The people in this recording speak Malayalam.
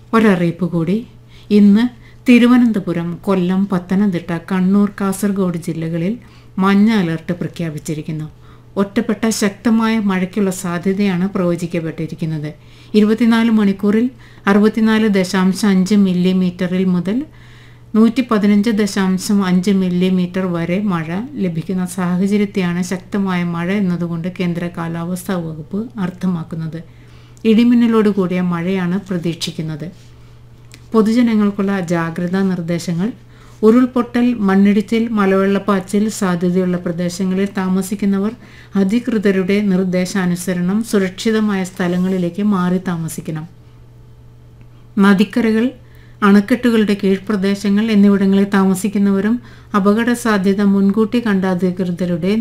ഒരറിയിപ്പ് കൂടി ഇന്ന് തിരുവനന്തപുരം കൊല്ലം പത്തനംതിട്ട കണ്ണൂർ കാസർഗോഡ് ജില്ലകളിൽ മഞ്ഞ അലർട്ട് പ്രഖ്യാപിച്ചിരിക്കുന്നു ഒറ്റപ്പെട്ട ശക്തമായ മഴയ്ക്കുള്ള സാധ്യതയാണ് പ്രവചിക്കപ്പെട്ടിരിക്കുന്നത് ഇരുപത്തിനാല് മണിക്കൂറിൽ അറുപത്തിനാല് ദശാംശം അഞ്ച് മില്ലിമീറ്ററിൽ മുതൽ നൂറ്റി പതിനഞ്ച് ദശാംശം അഞ്ച് മില്ലിമീറ്റർ വരെ മഴ ലഭിക്കുന്ന സാഹചര്യത്തെയാണ് ശക്തമായ മഴ എന്നതുകൊണ്ട് കേന്ദ്ര കാലാവസ്ഥാ വകുപ്പ് അർത്ഥമാക്കുന്നത് ഇടിമിന്നലോട് കൂടിയ മഴയാണ് പ്രതീക്ഷിക്കുന്നത് പൊതുജനങ്ങൾക്കുള്ള ജാഗ്രതാ നിർദ്ദേശങ്ങൾ ഉരുൾപൊട്ടൽ മണ്ണിടിച്ചിൽ മലവെള്ളപ്പാച്ചിൽ സാധ്യതയുള്ള പ്രദേശങ്ങളിൽ താമസിക്കുന്നവർ അധികൃതരുടെ നിർദ്ദേശാനുസരണം സുരക്ഷിതമായ സ്ഥലങ്ങളിലേക്ക് മാറി താമസിക്കണം നദിക്കരകൾ അണക്കെട്ടുകളുടെ കീഴ്പ്രദേശങ്ങൾ എന്നിവിടങ്ങളിൽ താമസിക്കുന്നവരും അപകട സാധ്യത മുൻകൂട്ടി കണ്ട അധികൃതരുടെ